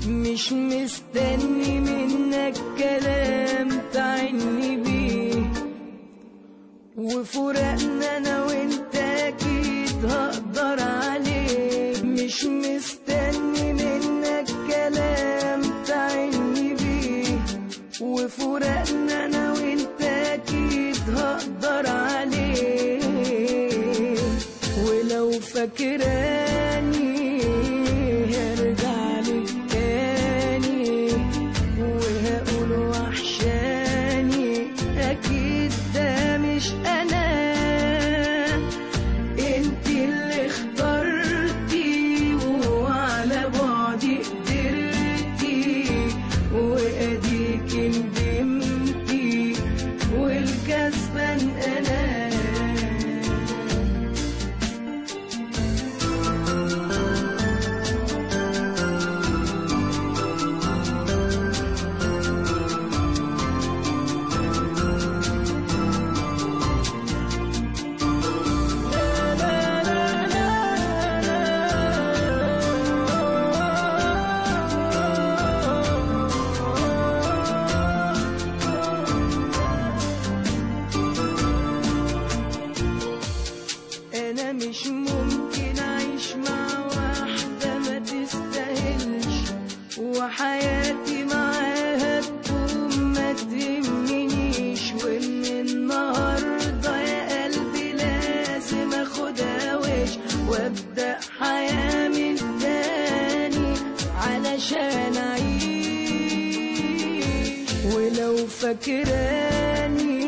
مش مستني منك كلام تعني بيه وفراقنا انا وانت اكيد هقدر عليه مش مستني منك كلام تعني بيه وفراقنا انا وانت اكيد هقدر عليه ولو فاكراني هرجع لك تاني وهقول وحشاني اكيد ده مش انا انت اللي اخترتي وعلى بعدي قدرتي واديك ندمتي والكسبان انا انا مش ممكن اعيش مع واحدة ما تستاهلش وحياتي معاها تكون ما تهمنيش ومن النهاردة يا قلبي لازم اخدها وش وابدأ حياة من تاني علشان اعيش ولو فاكراني